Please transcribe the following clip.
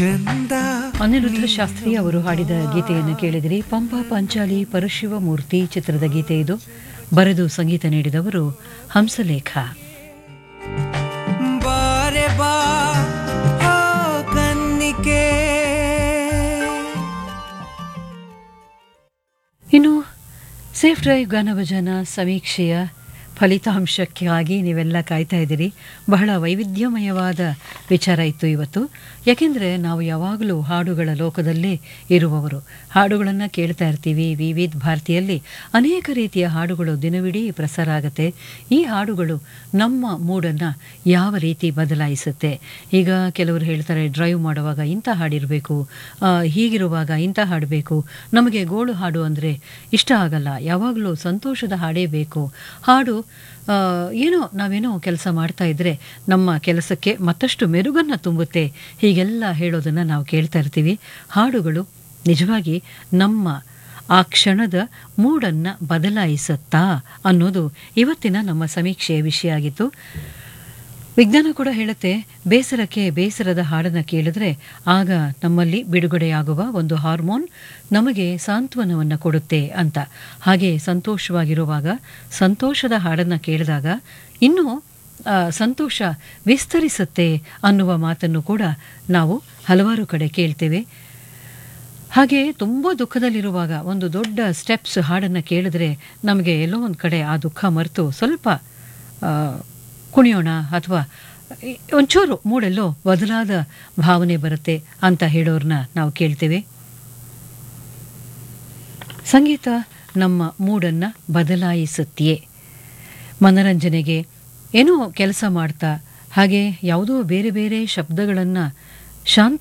ಚಂದ ಅನಿರುದ್ಧ ಶಾಸ್ತ್ರಿ ಅವರು ಹಾಡಿದ ಗೀತೆಯನ್ನು ಕೇಳಿದಿರಿ ಪಂಪ ಪಾಂಚಾಲಿ ಪರಶಿವ ಮೂರ್ತಿ ಚಿತ್ರದ ಗೀತೆ ಇದು ಬರೆದು ಸಂಗೀತ ನೀಡಿದವರು ಹಂಸಲೇಖ ಬಾರೆ ಬಾ ಓ ಕನ್ನಿಕೆ ಇನ್ನು ಸೇಫ್ ಡ್ರೈವ್ ಗಾನಭಜನ ಸಮೀಕ್ಷೆಯ ಫಲಿತಾಂಶಕ್ಕಾಗಿ ನೀವೆಲ್ಲ ಕಾಯ್ತಾ ಇದ್ದೀರಿ ಬಹಳ ವೈವಿಧ್ಯಮಯವಾದ ವಿಚಾರ ಇತ್ತು ಇವತ್ತು ಯಾಕೆಂದರೆ ನಾವು ಯಾವಾಗಲೂ ಹಾಡುಗಳ ಲೋಕದಲ್ಲೇ ಇರುವವರು ಹಾಡುಗಳನ್ನು ಕೇಳ್ತಾ ಇರ್ತೀವಿ ವಿವಿಧ ಭಾರತಿಯಲ್ಲಿ ಅನೇಕ ರೀತಿಯ ಹಾಡುಗಳು ದಿನವಿಡೀ ಪ್ರಸಾರ ಆಗುತ್ತೆ ಈ ಹಾಡುಗಳು ನಮ್ಮ ಮೂಡನ್ನು ಯಾವ ರೀತಿ ಬದಲಾಯಿಸುತ್ತೆ ಈಗ ಕೆಲವರು ಹೇಳ್ತಾರೆ ಡ್ರೈವ್ ಮಾಡುವಾಗ ಇಂಥ ಹಾಡಿರಬೇಕು ಹೀಗಿರುವಾಗ ಇಂಥ ಹಾಡಬೇಕು ನಮಗೆ ಗೋಳು ಹಾಡು ಅಂದರೆ ಇಷ್ಟ ಆಗಲ್ಲ ಯಾವಾಗಲೂ ಸಂತೋಷದ ಹಾಡೇ ಬೇಕು ಹಾಡು ಆ, ಏನೋ ನಾವೇನೋ ಕೆಲಸ ಮಾಡ್ತಾ ಇದ್ರೆ ನಮ್ಮ ಕೆಲಸಕ್ಕೆ ಮತ್ತಷ್ಟು ಮೆರುಗನ್ನು ತುಂಬುತ್ತೆ ಹೀಗೆಲ್ಲ ಹೇಳೋದನ್ನು ನಾವು ಕೇಳ್ತಾ ಇರ್ತೀವಿ ಹಾಡುಗಳು ನಿಜವಾಗಿ ನಮ್ಮ ಆ ಕ್ಷಣದ ಮೂಡನ್ನು ಬದಲಾಯಿಸುತ್ತಾ ಅನ್ನೋದು ಇವತ್ತಿನ ನಮ್ಮ ಸಮೀಕ್ಷೆಯ ವಿಷಯ ಆಗಿತ್ತು ವಿಜ್ಞಾನ ಕೂಡ ಹೇಳುತ್ತೆ ಬೇಸರಕ್ಕೆ ಬೇಸರದ ಹಾಡನ್ನು ಕೇಳಿದ್ರೆ ಆಗ ನಮ್ಮಲ್ಲಿ ಬಿಡುಗಡೆಯಾಗುವ ಒಂದು ಹಾರ್ಮೋನ್ ನಮಗೆ ಸಾಂತ್ವನವನ್ನು ಕೊಡುತ್ತೆ ಅಂತ ಹಾಗೆ ಸಂತೋಷವಾಗಿರುವಾಗ ಸಂತೋಷದ ಹಾಡನ್ನು ಕೇಳಿದಾಗ ಇನ್ನೂ ಆ, ಸಂತೋಷ ವಿಸ್ತರಿಸುತ್ತೆ ಅನ್ನುವ ಮಾತನ್ನು ಕೂಡ ನಾವು ಹಲವಾರು ಕಡೆ ಕೇಳ್ತೇವೆ ಹಾಗೆ ತುಂಬ ದುಃಖದಲ್ಲಿರುವಾಗ ಒಂದು ದೊಡ್ಡ ಸ್ಟೆಪ್ಸ್ ಹಾಡನ್ನು ಕೇಳಿದ್ರೆ ನಮಗೆ ಎಲ್ಲೋ ಒಂದು ಕಡೆ ಆ ದುಃಖ ಮರೆತು ಸ್ವಲ್ಪ ಆ, ಕುಣಿಯೋಣ ಅಥವಾ ಈ- ಒಂಚೂರು ಮೂಡೆಲ್ಲೋ ಬದಲಾದ ಭಾವನೆ ಬರುತ್ತೆ ಅಂತ ಹೇಳೋರನ್ನ ನಾವು ಕೇಳ್ತೇವೆ ಸಂಗೀತ ನಮ್ಮ ಮೂಡನ್ನು ಬದಲಾಯಿಸುತ್ತೆಯೇ ಮನರಂಜನೆಗೆ ಏನೋ ಕೆಲಸ ಮಾಡ್ತಾ ಹಾಗೆ ಯಾವುದೋ ಬೇರೆ ಬೇರೆ ಶಬ್ದಗಳನ್ನು ಶಾಂತ